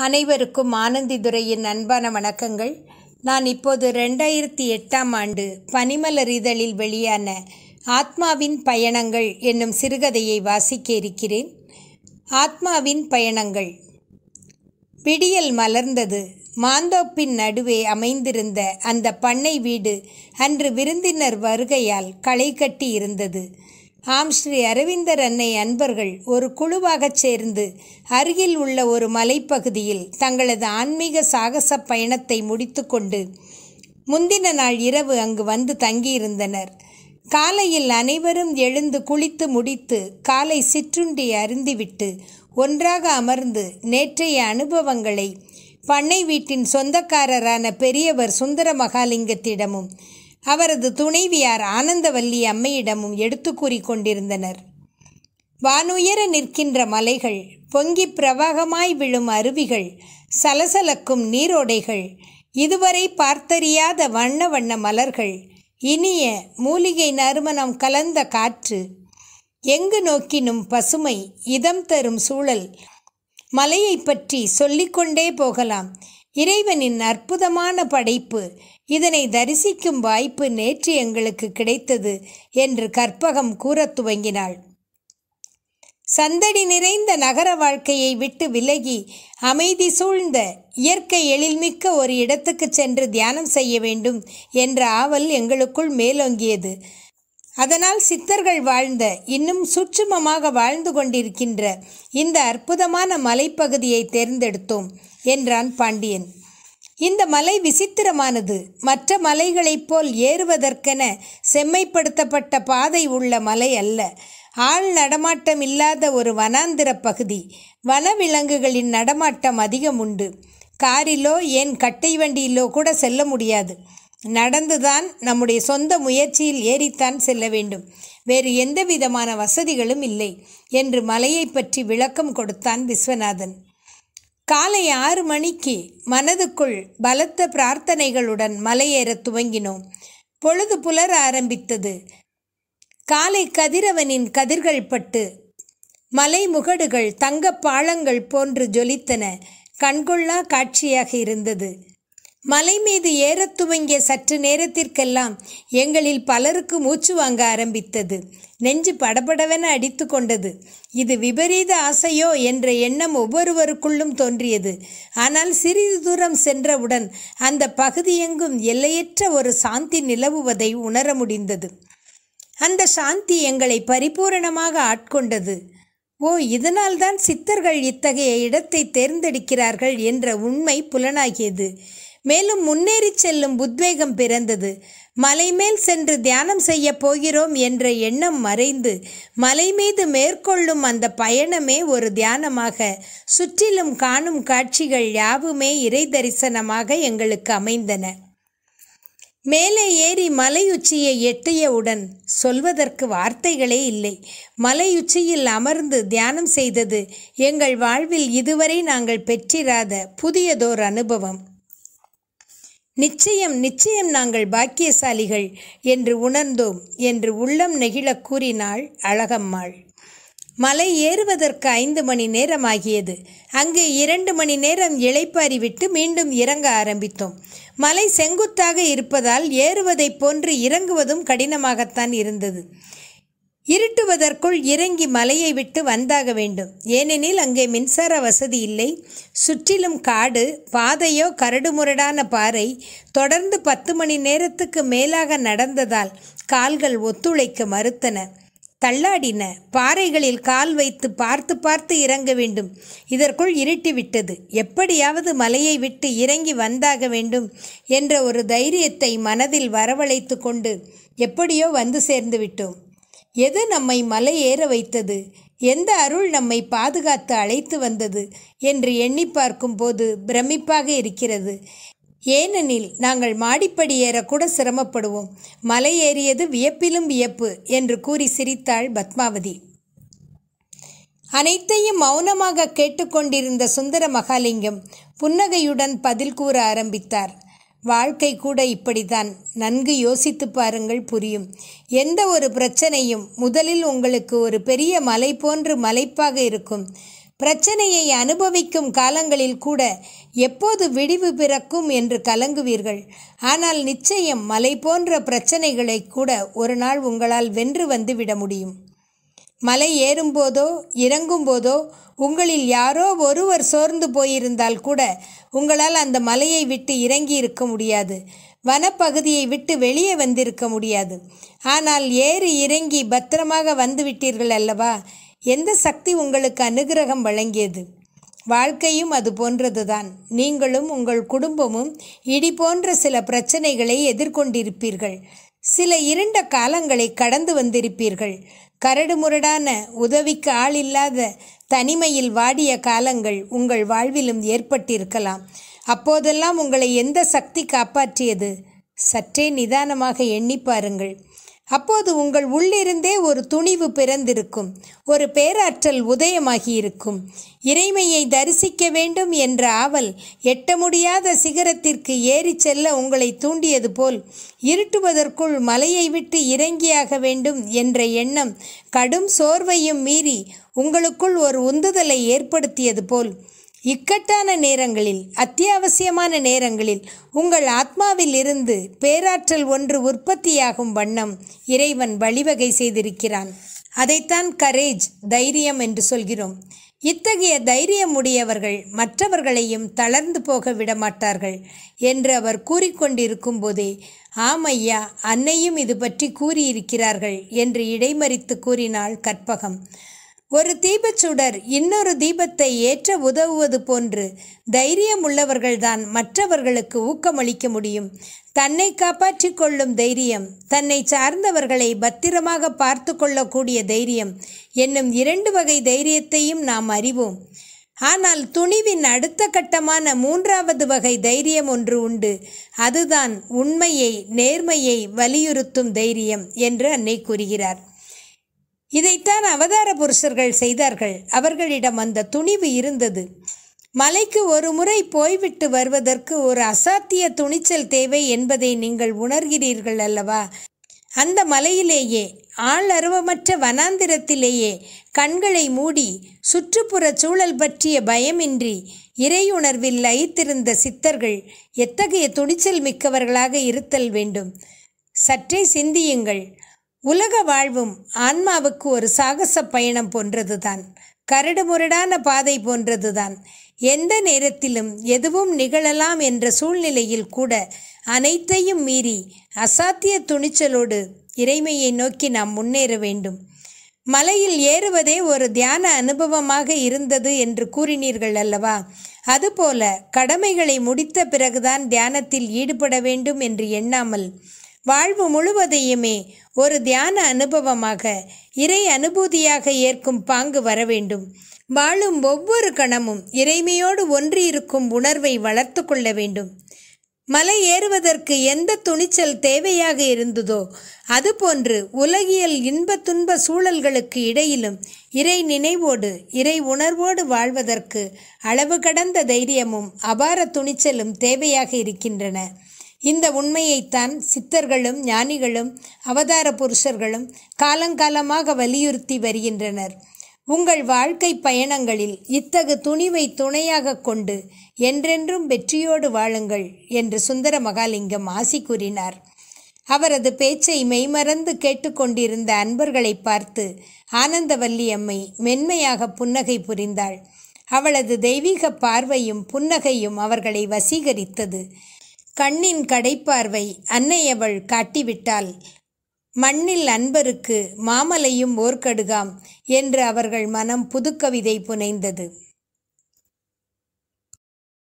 அனைவருக்கும் ஆனந்திதுரையின் அன்பான வணக்கங்கள் நான் இப்போது ரெண்டாயிரத்தி எட்டாம் ஆண்டு பனிமலர் இதழில் வெளியான ஆத்மாவின் பயணங்கள் என்னும் சிறுகதையை வாசிக்க இருக்கிறேன் ஆத்மாவின் பயணங்கள் விடியல் மலர்ந்தது மாந்தோப்பின் நடுவே அமைந்திருந்த அந்த பண்ணை வீடு அன்று விருந்தினர் வருகையால் களை கட்டி இருந்தது ஆம் ஸ்ரீ அரவிந்தர் அன்னை அன்பர்கள் ஒரு குழுவாகச் சேர்ந்து அருகில் உள்ள ஒரு மலைப்பகுதியில் தங்களது ஆன்மீக சாகச பயணத்தை முடித்துக்கொண்டு முந்தின நாள் இரவு அங்கு வந்து தங்கியிருந்தனர் காலையில் அனைவரும் எழுந்து குளித்து முடித்து காலை சிற்றுண்டி அருந்திவிட்டு ஒன்றாக அமர்ந்து நேற்றைய அனுபவங்களை பண்ணை வீட்டின் சொந்தக்காரரான பெரியவர் சுந்தர மகாலிங்கத்திடமும் அவரது துணைவியார் ஆனந்தவல்லி அம்மையிடமும் எடுத்து கூறிக் கொண்டிருந்தனர் வானுயர நிற்கின்ற மலைகள் பொங்கி பிரவாகமாய் விழும் அருவிகள் சலசலக்கும் நீரோடைகள் இதுவரை பார்த்தறியாத வண்ண வண்ண மலர்கள் இனிய மூலிகை நறுமணம் கலந்த காற்று எங்கு நோக்கினும் பசுமை இதம் தரும் சூழல் மலையை பற்றி சொல்லிக்கொண்டே போகலாம் இறைவனின் அற்புதமான படைப்பு இதனை தரிசிக்கும் வாய்ப்பு நேற்று எங்களுக்கு கிடைத்தது என்று கற்பகம் கூறத் துவங்கினாள் சந்தடி நிறைந்த நகர வாழ்க்கையை விட்டு விலகி அமைதி சூழ்ந்த இயற்கை எழில்மிக்க ஒரு இடத்துக்கு சென்று தியானம் செய்ய வேண்டும் என்ற ஆவல் எங்களுக்குள் மேலோங்கியது அதனால் சித்தர்கள் வாழ்ந்த இன்னும் சூட்சுமமாக வாழ்ந்து கொண்டிருக்கின்ற இந்த அற்புதமான மலைப்பகுதியை தேர்ந்தெடுத்தோம் என்றான் பாண்டியன் இந்த மலை விசித்திரமானது மற்ற மலைகளைப் போல் ஏறுவதற்கென செம்மைப்படுத்தப்பட்ட பாதை உள்ள மலை அல்ல ஆள் நடமாட்டம் இல்லாத ஒரு வனாந்திர பகுதி வனவிலங்குகளின் நடமாட்டம் அதிகம் உண்டு காரிலோ ஏன் கட்டை வண்டியிலோ கூட செல்ல முடியாது நடந்துதான் நம்முடைய சொந்த முயற்சியில் ஏறித்தான் செல்ல வேண்டும் வேறு எந்த விதமான வசதிகளும் இல்லை என்று மலையை பற்றி விளக்கம் கொடுத்தான் விஸ்வநாதன் காலை ஆறு மணிக்கு மனதுக்குள் பலத்த பிரார்த்தனைகளுடன் மலையேறத் துவங்கினோம் பொழுது புலர ஆரம்பித்தது காலை கதிரவனின் கதிர்கள் பட்டு மலை முகடுகள் தங்கப் பாளங்கள் போன்று ஜொலித்தன கண்கொள்ளா காட்சியாக இருந்தது மலை மீது ஏறத் துவங்கிய சற்று நேரத்திற்கெல்லாம் எங்களில் பலருக்கு மூச்சு வாங்க ஆரம்பித்தது நெஞ்சு படபடவென அடித்து கொண்டது இது விபரீத ஆசையோ என்ற எண்ணம் ஒவ்வொருவருக்குள்ளும் தோன்றியது ஆனால் சிறிது தூரம் சென்றவுடன் அந்த பகுதியெங்கும் எல்லையற்ற ஒரு சாந்தி நிலவுவதை உணர முடிந்தது அந்த சாந்தி எங்களை பரிபூரணமாக ஆட்கொண்டது ஓ இதனால்தான் சித்தர்கள் இத்தகைய இடத்தை தேர்ந்தெடுக்கிறார்கள் என்ற உண்மை புலனாகியது மேலும் முன்னேறி செல்லும் உத்வேகம் பிறந்தது மலை மேல் சென்று தியானம் செய்ய போகிறோம் என்ற எண்ணம் மறைந்து மலை மீது மேற்கொள்ளும் அந்த பயணமே ஒரு தியானமாக சுற்றிலும் காணும் காட்சிகள் யாவுமே இறை தரிசனமாக எங்களுக்கு அமைந்தன மேலே ஏறி மலையுச்சியை எட்டியவுடன் சொல்வதற்கு வார்த்தைகளே இல்லை மலையுச்சியில் அமர்ந்து தியானம் செய்தது எங்கள் வாழ்வில் இதுவரை நாங்கள் பெற்றிராத புதியதோர் அனுபவம் நிச்சயம் நிச்சயம் நாங்கள் பாக்கியசாலிகள் என்று உணர்ந்தோம் என்று உள்ளம் நெகிழ கூறினாள் அழகம்மாள் மலை ஏறுவதற்கு ஐந்து மணி நேரம் ஆகியது அங்கே இரண்டு மணி நேரம் இளைப்பாரி விட்டு மீண்டும் இறங்க ஆரம்பித்தோம் மலை செங்குத்தாக இருப்பதால் ஏறுவதைப் போன்று இறங்குவதும் கடினமாகத்தான் இருந்தது இருட்டுவதற்குள் இறங்கி மலையை விட்டு வந்தாக வேண்டும் ஏனெனில் அங்கே மின்சார வசதி இல்லை சுற்றிலும் காடு பாதையோ கரடுமுரடான பாறை தொடர்ந்து பத்து மணி நேரத்துக்கு மேலாக நடந்ததால் கால்கள் ஒத்துழைக்க மறுத்தன தள்ளாடின பாறைகளில் கால் வைத்து பார்த்து பார்த்து இறங்க வேண்டும் இதற்குள் இருட்டிவிட்டது எப்படியாவது மலையை விட்டு இறங்கி வந்தாக வேண்டும் என்ற ஒரு தைரியத்தை மனதில் வரவழைத்து கொண்டு எப்படியோ வந்து சேர்ந்து விட்டோம் எது நம்மை மலை ஏற வைத்தது எந்த அருள் நம்மை பாதுகாத்து அழைத்து வந்தது என்று எண்ணி பார்க்கும்போது பிரமிப்பாக இருக்கிறது ஏனெனில் நாங்கள் மாடிப்படி ஏறக்கூட சிரமப்படுவோம் மலை ஏறியது வியப்பிலும் வியப்பு என்று கூறி சிரித்தாள் பத்மாவதி அனைத்தையும் மௌனமாக கேட்டுக்கொண்டிருந்த சுந்தர மகாலிங்கம் புன்னகையுடன் பதில் கூற ஆரம்பித்தார் வாழ்க்கை கூட இப்படித்தான் நன்கு யோசித்து பாருங்கள் புரியும் எந்த ஒரு பிரச்சனையும் முதலில் உங்களுக்கு ஒரு பெரிய மலை போன்று மலைப்பாக இருக்கும் பிரச்சனையை அனுபவிக்கும் காலங்களில் கூட எப்போது விடிவு பிறக்கும் என்று கலங்குவீர்கள் ஆனால் நிச்சயம் மலை போன்ற பிரச்சனைகளை கூட ஒரு நாள் உங்களால் வென்று வந்து விட முடியும் மலை ஏறும்போதோ இறங்கும்போதோ உங்களில் யாரோ ஒருவர் சோர்ந்து போயிருந்தால் கூட உங்களால் அந்த மலையை விட்டு இறங்கி இருக்க முடியாது வனப்பகுதியை விட்டு வெளியே வந்திருக்க முடியாது ஆனால் ஏறி இறங்கி பத்திரமாக வந்துவிட்டீர்கள் அல்லவா எந்த சக்தி உங்களுக்கு அனுகிரகம் வழங்கியது வாழ்க்கையும் அது போன்றதுதான் நீங்களும் உங்கள் குடும்பமும் இடி போன்ற சில பிரச்சனைகளை எதிர்கொண்டிருப்பீர்கள் சில இருண்ட காலங்களை கடந்து வந்திருப்பீர்கள் கரடுமுரடான உதவிக்கு ஆள் இல்லாத தனிமையில் வாடிய காலங்கள் உங்கள் வாழ்விலும் ஏற்பட்டிருக்கலாம் அப்போதெல்லாம் உங்களை எந்த சக்தி காப்பாற்றியது சற்றே நிதானமாக எண்ணி பாருங்கள் அப்போது உங்கள் உள்ளிருந்தே ஒரு துணிவு பிறந்திருக்கும் ஒரு பேராற்றல் உதயமாகி இருக்கும் இறைமையை தரிசிக்க வேண்டும் என்ற ஆவல் எட்ட முடியாத சிகரத்திற்கு ஏறிச் செல்ல உங்களை தூண்டியது போல் இருட்டுவதற்குள் மலையை விட்டு இறங்கியாக வேண்டும் என்ற எண்ணம் கடும் சோர்வையும் மீறி உங்களுக்குள் ஒரு உந்துதலை ஏற்படுத்தியது போல் இக்கட்டான நேரங்களில் அத்தியாவசியமான நேரங்களில் உங்கள் ஆத்மாவில் இருந்து பேராற்றல் ஒன்று உற்பத்தியாகும் வண்ணம் இறைவன் வழிவகை செய்திருக்கிறான் அதைத்தான் கரேஜ் தைரியம் என்று சொல்கிறோம் இத்தகைய தைரியம் உடையவர்கள் மற்றவர்களையும் தளர்ந்து போக விடமாட்டார்கள் என்று அவர் கூறிக்கொண்டிருக்கும் போதே ஆம் ஐயா அன்னையும் இது பற்றி கூறியிருக்கிறார்கள் என்று இடைமறித்து கூறினாள் கற்பகம் ஒரு தீபச்சுடர் இன்னொரு தீபத்தை ஏற்ற உதவுவது போன்று தைரியம் உள்ளவர்கள்தான் மற்றவர்களுக்கு ஊக்கமளிக்க முடியும் தன்னை காப்பாற்றிக் கொள்ளும் தைரியம் தன்னை சார்ந்தவர்களை பத்திரமாக பார்த்து கொள்ளக்கூடிய தைரியம் என்னும் இரண்டு வகை தைரியத்தையும் நாம் அறிவோம் ஆனால் துணிவின் அடுத்த கட்டமான மூன்றாவது வகை தைரியம் ஒன்று உண்டு அதுதான் உண்மையை நேர்மையை வலியுறுத்தும் தைரியம் என்று அன்னை கூறுகிறார் இதைத்தான் அவதார புருஷர்கள் செய்தார்கள் அவர்களிடம் அந்த துணிவு இருந்தது மலைக்கு ஒரு முறை போய்விட்டு வருவதற்கு ஒரு அசாத்திய துணிச்சல் தேவை என்பதை நீங்கள் உணர்கிறீர்கள் அல்லவா அந்த மலையிலேயே ஆள் அருவமற்ற வனாந்திரத்திலேயே கண்களை மூடி சுற்றுப்புற சூழல் பற்றிய பயமின்றி இறையுணர்வில் லயித்திருந்த சித்தர்கள் எத்தகைய துணிச்சல் மிக்கவர்களாக இருத்தல் வேண்டும் சற்றே சிந்தியுங்கள் உலக வாழ்வும் ஆன்மாவுக்கு ஒரு சாகச பயணம் போன்றதுதான் கரடுமுரடான பாதை போன்றதுதான் எந்த நேரத்திலும் எதுவும் நிகழலாம் என்ற சூழ்நிலையில் கூட அனைத்தையும் மீறி அசாத்திய துணிச்சலோடு இறைமையை நோக்கி நாம் முன்னேற வேண்டும் மலையில் ஏறுவதே ஒரு தியான அனுபவமாக இருந்தது என்று கூறினீர்கள் அல்லவா அதுபோல கடமைகளை முடித்த பிறகுதான் தியானத்தில் ஈடுபட வேண்டும் என்று எண்ணாமல் வாழ்வு முழுவதையுமே ஒரு தியான அனுபவமாக இறை அனுபூதியாக ஏற்கும் பாங்கு வர வேண்டும் வாழும் ஒவ்வொரு கணமும் இறைமையோடு ஒன்றியிருக்கும் உணர்வை வளர்த்து கொள்ள வேண்டும் மலை ஏறுவதற்கு எந்த துணிச்சல் தேவையாக இருந்ததோ அதுபோன்று உலகியல் இன்ப துன்ப சூழல்களுக்கு இடையிலும் இறை நினைவோடு இறை உணர்வோடு வாழ்வதற்கு அளவு கடந்த தைரியமும் அபார துணிச்சலும் தேவையாக இருக்கின்றன இந்த உண்மையைத்தான் சித்தர்களும் ஞானிகளும் அவதார புருஷர்களும் காலங்காலமாக வலியுறுத்தி வருகின்றனர் உங்கள் வாழ்க்கை பயணங்களில் இத்தகு துணிவை துணையாக கொண்டு என்றென்றும் வெற்றியோடு வாழுங்கள் என்று சுந்தர மகாலிங்கம் ஆசி கூறினார் அவரது பேச்சை மெய்மறந்து கேட்டுக்கொண்டிருந்த அன்பர்களை பார்த்து ஆனந்தவல்லி அம்மை மென்மையாக புன்னகை புரிந்தாள் அவளது தெய்வீக பார்வையும் புன்னகையும் அவர்களை வசீகரித்தது கண்ணின் கடைப்பார்வை அன்னையவள் காட்டிவிட்டாள் மண்ணில் அன்பருக்கு மாமலையும் ஓர்கடுகாம் என்று அவர்கள் மனம் புதுக்கவிதை புனைந்தது